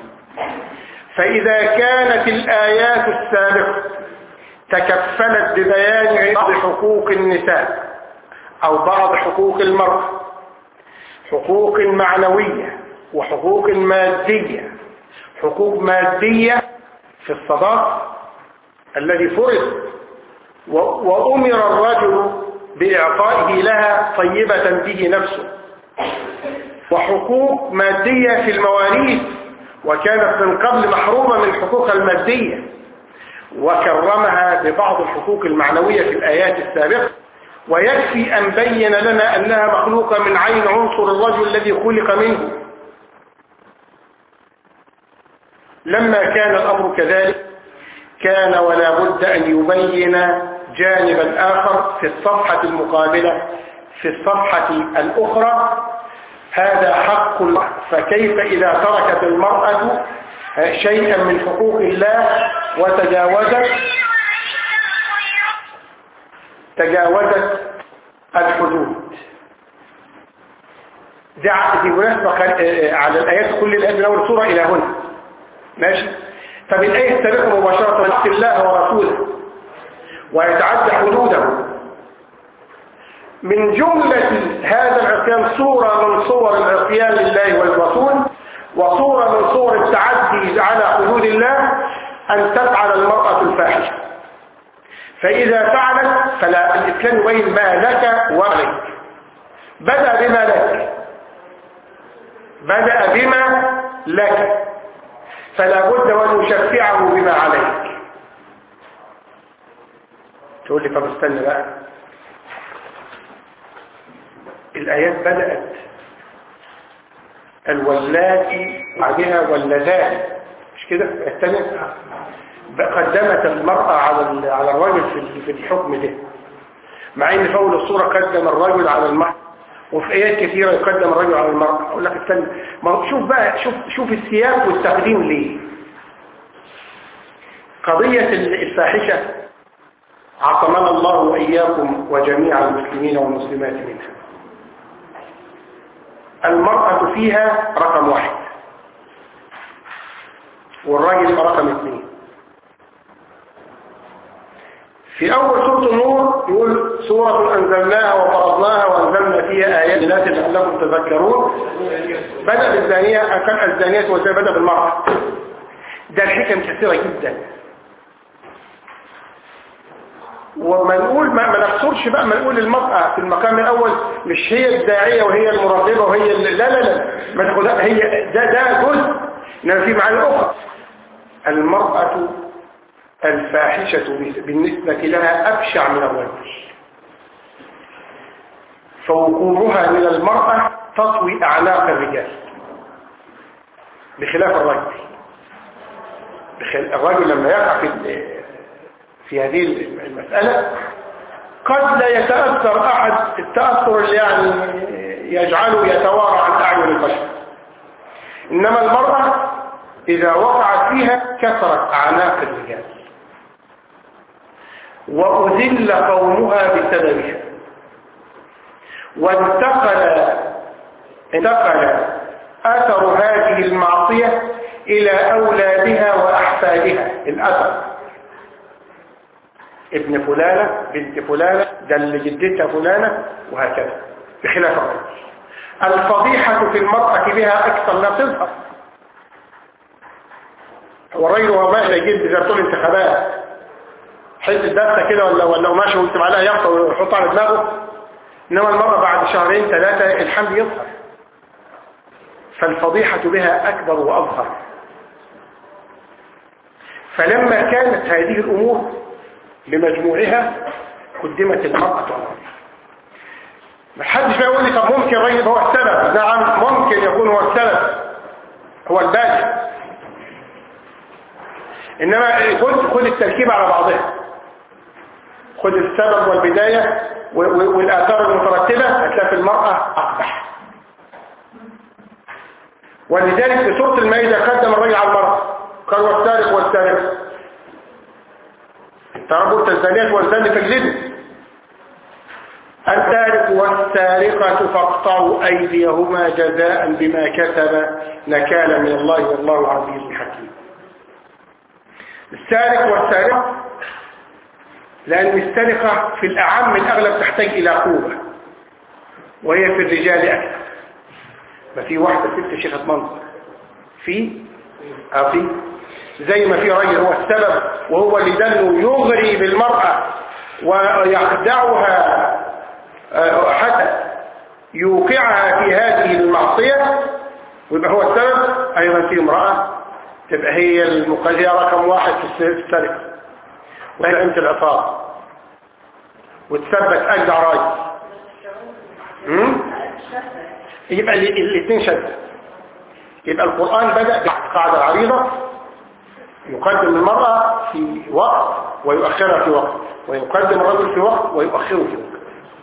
فإذا كانت الآيات السابقة تكفلت ببيان بعض حقوق النساء أو بعض حقوق المرأة حقوق معنوية وحقوق مادية حقوق مادية في الصداق الذي فرض و- وأمر الرجل بإعطائه لها طيبة به نفسه وحقوق مادية في المواريث وكانت من قبل محرومة من الحقوق المادية وكرمها ببعض الحقوق المعنوية في الآيات السابقة ويكفي أن بين لنا أنها مخلوقة من عين عنصر الرجل الذي خلق منه لما كان الأمر كذلك كان ولا بد أن يبين جانبا آخر في الصفحة المقابلة في الصفحة الأخرى هذا حق الله فكيف إذا تركت المرأة شيئا من حقوق الله وتجاوزت تجاوزت الحدود دي ع- دي مناسبة خل- على الآيات كل الآيات من أول سورة إلى هنا ماشي طب الآية السابقة مباشرة يعصي الله ورسوله ويتعدى حدوده من جملة هذا العصيان صورة من صور العصيان لله والرسول وصورة من صور التعدي على حدود الله أن تفعل المرأة الفاحشة فإذا فعلت فلا الإسلام يبين ما لك وعليك بدأ بما لك بدأ بما لك فلا بد وأن يشفعه بما عليك تقول لي طب استنى بقى الآيات بدأت الولاتي بعدها واللذات مش كده الثانية قدمت المرأة على ال- على الرجل في في الحكم ده مع ان في اول الصورة قدم الرجل على المرأة وفي ايات كثيرة يقدم الرجل على المرأة اقول لك استنى ما هو شوف بقى شوف شوف السياق والتقديم ليه قضية ال- الفاحشة عصمنا الله وإياكم وجميع المسلمين والمسلمات منها المرأة فيها رقم واحد والراجل رقم اثنين في أول سورة النور يقول سورة أنزلناها وفرضناها وأنزلنا فيها آيات لناس لعلكم تذكرون بدأ بالزانية كان الزانية والزانية بدأ بالمرأة ده الحكم كثيرة جدا وما نقول ما, ما نقصرش بقى ما نقول المرأة في المقام الأول مش هي الداعية وهي المراقبة وهي ال- لا لا لا ما تاخدها هي ده ده جزء إنما في معاني أخرى المرأة الفاحشة بالنسبة لها أبشع من الرجل فوقوعها من المرأة تطوي أعناق الرجال بخلاف الرجل بخل- الرجل لما يقع في ال- في هذه المسألة قد لا يتأثر أحد التأثر اللي يعني يجعله يتوارى عن أعين البشر إنما المرأة إذا وقعت فيها كسرت أعناق الرجال وأذل قومها بسببها وانتقل انتقل أثر هذه المعصية إلى أولادها وأحفادها الأثر ابن فلانة بنت فلانة ده اللي جدتها فلانة وهكذا بخلاف الرجل الفضيحة في المرأة بها أكثر لا تظهر والرجل وهو ماشي يجيب زي طول انتخابات حته دسته كده ولا ولا قماشه ويكتب عليها يافطه ويحطها على دماغه انما المرأة بعد شهرين ثلاثة الحمل يظهر فالفضيحة بها أكبر وأظهر فلما كانت هذه الأمور بمجموعها قدمت المرأة على الرجل ما حدش بقى يقول لي طب ممكن الرجل هو السبب نعم ممكن يكون هو السبب هو البادئ انما خد خد التركيب على بعضها خد السبب والبداية و- و- والآثار المترتبة هتلاقي في المرأة أقبح ولذلك في سورة المائدة قدم الرجل على المرأة قال والسارق والسارق تربط الزانيات والزاني فاجلدوا السارق والسارقة فاقطعوا أيديهما جزاء بما كسب نكالا من الله والله عزيز حكيم السارق والسارقة لأن السرقة في الأعم الأغلب تحتاج إلى قوة وهي في الرجال أكثر ما في واحدة ست شيخة منظر في اه في زي ما في راجل هو السبب وهو اللي دله يغري بالمرأة ويخدعها آه، حتى يوقعها في هذه المعصية ويبقى هو السبب أيضا في امرأة تبقى هي المقاضية رقم واحد في السرقة وهي أنت العصابة وتثبت أجدع راجل مم؟ يبقى ال- الاثنين شد يبقى القرآن بدأ بالقاعدة العريضة يقدم المرأة في وقت ويؤخرها في وقت ويقدم الرجل في وقت ويؤخره في وقت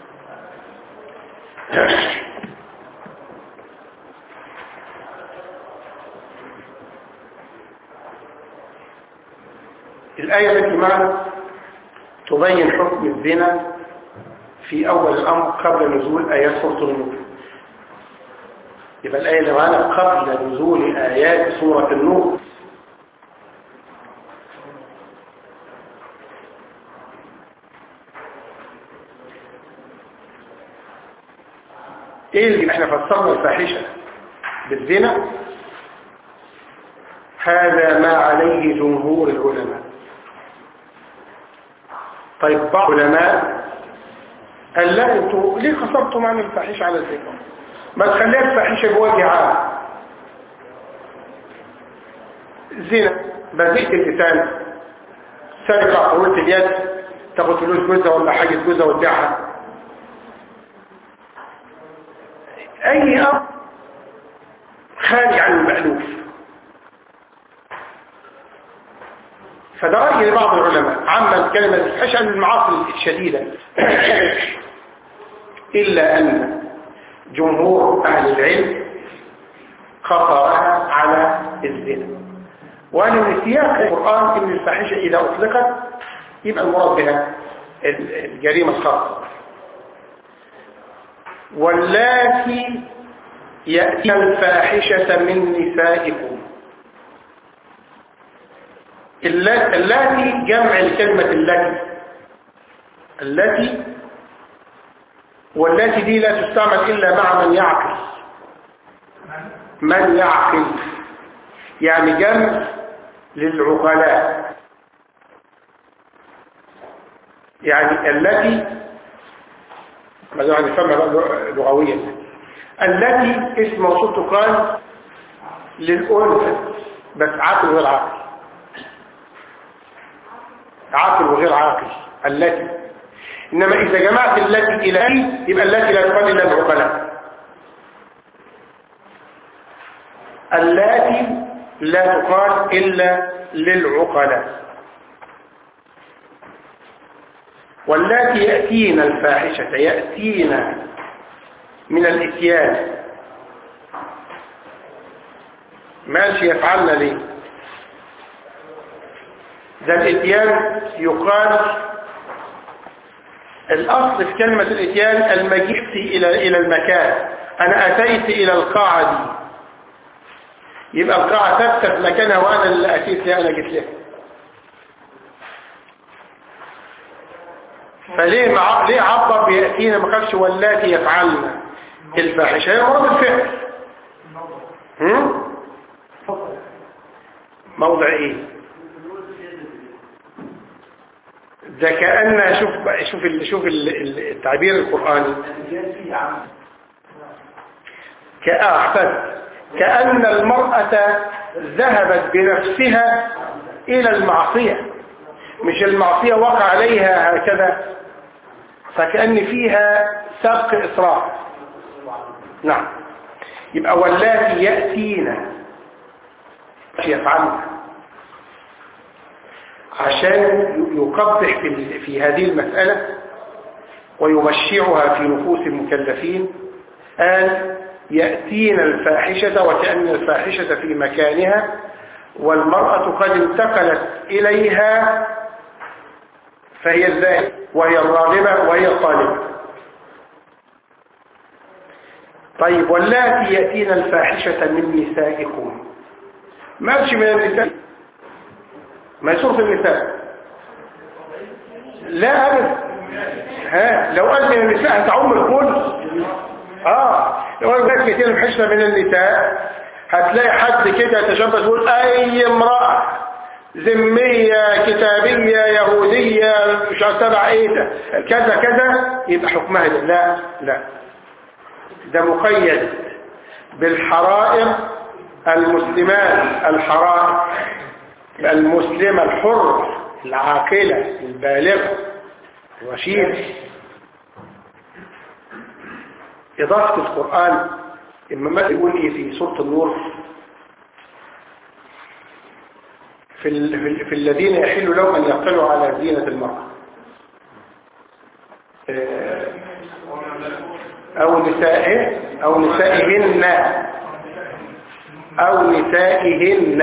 الآية التي معنا تبين حكم الزنا في أول الأمر قبل نزول آيات سورة النور يبقى الآية اللي معنا قبل نزول آيات سورة النور ايه اللي احنا فسرنا الفاحشة بالزنا هذا ما عليه جمهور العلماء طيب بعض العلماء قال لا انتوا ليه خسرتوا معنى الفاحشة على الزنا ما تخليها الفاحشة بوجه عام زنا بذيئة الإنسان سرقة قوة اليد تاخد فلوس جوزها ولا حاجة جوزها وتبيعها أي أمر خارج عن المألوف فده رأي لبعض العلماء عما كلمة الفحش عن المعاصي الشديدة إلا أن جمهور أهل العلم خطرها على الزنا وأن من سياق القرآن إن الفاحشة إذا أطلقت يبقى المراد بها الجريمة الخاصة واللاتي يأتي الفاحشة من نسائكم اللا- اللاتي جمع الكلمة التي التي والتي دي لا تستعمل إلا مع من يعقل من يعقل يعني جمع للعقلاء يعني التي ماذا يعني نفهمها بقى لغويا التي اسم موصول تقال للأنثى بس عاقل وغير عاقل عاقل وغير عاقل التي إنما إذا جمعت التي إلى أي يبقى التي لا تقال إلا العقلاء التي لا تقال إلا للعقلاء واللاتي يأتين الفاحشة يأتين من الإتيان ماشي يفعلنا ليه ده الإتيان يقال الأصل في كلمة الإتيان المجيء إلى إلى المكان أنا أتيت إلى القاعة دي يبقى القاعة ثابتة في مكانها وأنا اللي أتيت لها أنا جيت لها فليه مع... ليه عبر بيأتينا ما قالش واللاتي يفعلن الفاحشة هي مرض الفعل هم؟ موضع ايه ده كأن شوف بقى شوف ال... شوف ال... التعبير القرآني كأحسن كأن المرأة ذهبت بنفسها إلى المعصية مش المعصية وقع عليها هكذا فكأن فيها سبق إسراف نعم يبقى واللاتي يأتينا يفعلنا عشان يقبح في, في هذه المسألة ويبشعها في نفوس المكلفين قال يأتينا الفاحشة وكأن الفاحشة في مكانها والمرأة قد انتقلت إليها فهي الزائد وهي الراغبة وهي الطالبة طيب واللاتي يأتين الفاحشة من نسائكم ما قالش من النساء ما يصور في النساء لا أبدا ها لو قال من النساء هتعم الكل اه لو قال لك يأتين الفاحشة من النساء هتلاقي حد كده يتشبث يقول أي امرأة ذمية كتابية يهودية مش عارف تبع ايه ده كذا كذا يبقى حكمها ده لا لا ده مقيد بالحرائر المسلمات الحرائر المسلمة الحر العاقلة البالغة الرشيدة إضافة القرآن إما ما يقول إيه في سورة النور في, ال... في, ال... في الذين يحل لهم أن يقتلوا على زينة المرأة أو نسائه أو نسائهن أو نسائهن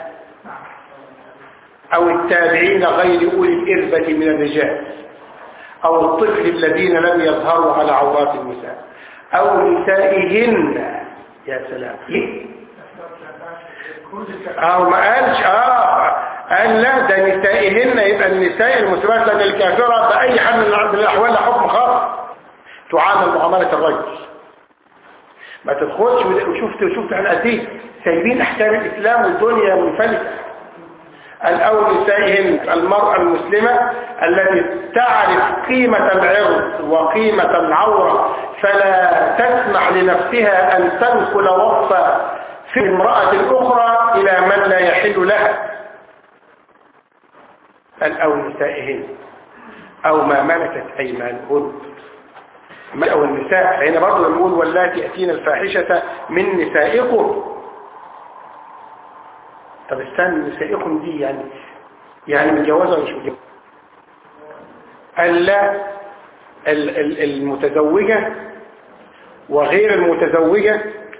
أو التابعين غير أولي الإربة من الرجال أو الطفل الذين لم يظهروا على عورات النساء أو نسائهن يا سلام أو ما قالش آه قال لا ده نسائهن يبقى النساء المسلمات لأن الكافرة بأي حال من الأحوال لها حكم خاص تعامل معاملة الرجل ما تدخلش وشفت وشفت عن قد ايه سايبين احكام الاسلام والدنيا منفلته الاول نسائهم المرأة المسلمة التي تعرف قيمة العرض وقيمة العورة فلا تسمح لنفسها ان تنقل وصفة في امرأة اخرى الى من لا يحل لها او نسائهن او ما ملكت ايمانهن أو النساء هنا برضه نقول واللاتي يأتين الفاحشة من نسائكم طب استنى نسائكم دي يعني يعني متجوزة ولا مش متجوزة ألا المتزوجة وغير المتزوجة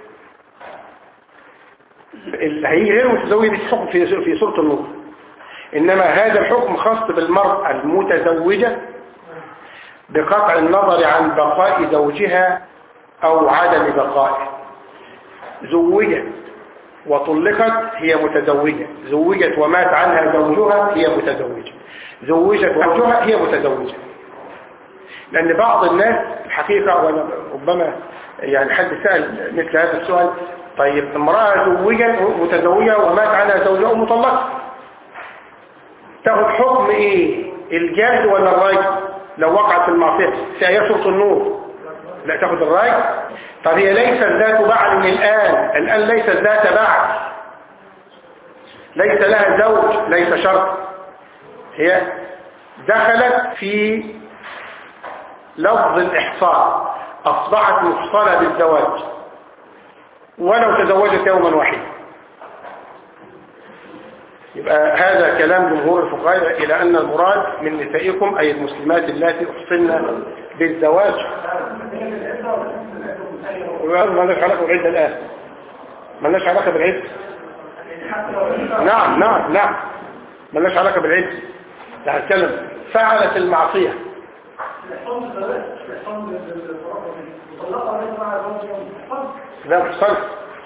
هي غير المتزوجة دي حكم في في سورة النور إنما هذا الحكم خاص بالمرأة المتزوجة بقطع النظر عن بقاء زوجها أو عدم بقائه زوجت وطلقت هي متزوجة زوجت ومات عنها زوجها هي متزوجة زوجت زوجها هي متزوجة لأن بعض الناس الحقيقة وأنا ربما يعني حد سأل مثل هذا السؤال طيب امرأة زوجة متزوجة ومات عنها زوجها مطلقة تاخد حكم ايه الجهل ولا الرجل لو وقعت في المعصية هي سورة النور لا تاخد الرأي طب هي ليست ذات بعل من الآن الآن ليست ذات بعل ليس لها زوج ليس شرط هي دخلت في لفظ الإحصان أصبحت مفصلة بالزواج ولو تزوجت يوما واحدا يبقى هذا كلام جمهور الفقهاء إلى أن المراد من نسائكم أي المسلمات التي أحصن بالزواج ما لناش علاقة بالعدة الآن ما لناش علاقة بالعدة نعم نعم نعم ما لناش علاقة بالعدة لا هتكلم فعلت المعصية لا محصن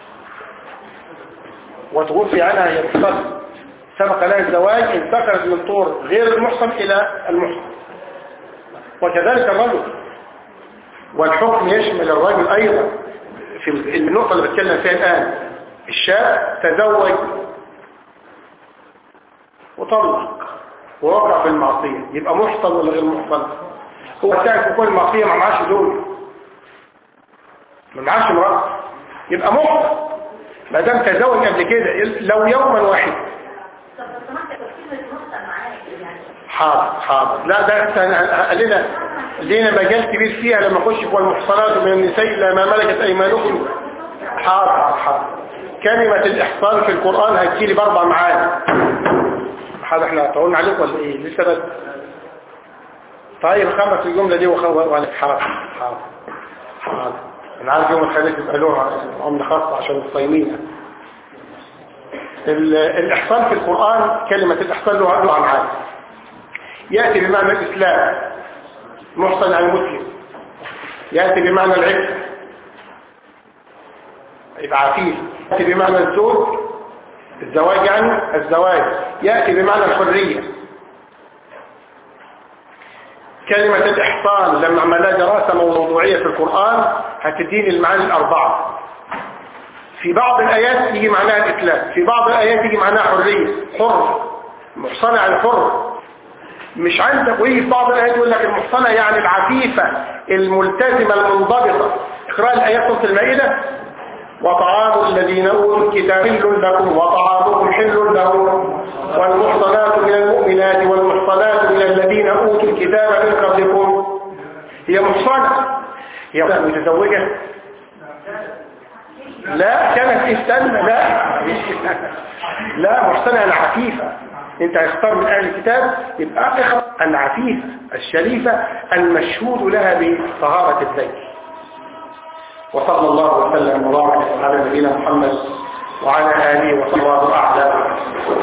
وتغفي عنها هي محصن سبق لها الزواج انتقلت من طور غير المحصن إلى المحصن وكذلك الرجل والحكم يشمل الرجل أيضا في النقطة اللي بتكلم فيها الآن الشاب تزوج وطلق ووقع في المعصية يبقى محصن ولا غير محصن هو تعرف كل معصية ما معاش دول ما معاش امرأة يبقى محصن ما دام تزوج قبل كده لو يوما واحد حاضر حاضر لا ده لنا لنا مجال كبير فيها لما اخش في المحصنات من النساء لا ما ملكت ايمانكم حاضر حاضر كلمة الإحصان في القرآن هتجيلي باربع معاني حاضر احنا طولنا عليك ولا ايه لسه بس طيب خمس الجملة دي وخمس حاضر حاضر حاضر انا عارف يوم الخميس يبقى له عملة خاصة عشان الصايمين الإحصان في القرآن كلمة الإحصان له معاني يأتي بمعنى الإسلام محصن عن مسلم يأتي بمعنى العفة يبقى عفيف يأتي بمعنى الزوج الزواج يعني الزواج يأتي بمعنى الحرية كلمة الإحصان لما عملها دراسة موضوعية في القرآن هتديني المعاني الأربعة في بعض الآيات يجي معناها الإسلام في بعض الآيات يجي معناها حرية حر محصنة عن حر مش عندك ويجي في بعض الآيات يقول لك المحصنة يعني العفيفة الملتزمة المنضبطة اقرأ الآيات سورة المائدة وطعام الذين أوتوا الكتاب حل لكم وطعامكم حل لهم والمحصنات من المؤمنات والمحصنات من الذين أوتوا الكتاب من قبلكم هي محصنة هي متزوجة لا كانت استنى لا لا محصنة العفيفة انت هيختار من اهل الكتاب يبقى اخر العفيفة الشريفة المشهود لها بطهارة البيت وصلى الله وسلم وبارك على نبينا محمد وعلى اله وصحبه الله اعلى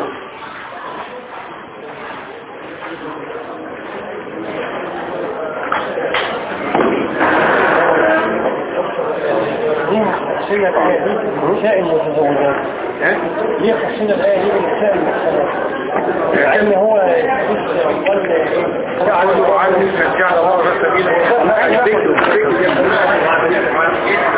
خصينا الآية دي بالنساء المتزوجات ليه خصينا الآية دي بالنساء المتزوجات لأن هو وعن وعن جعل الله سبيله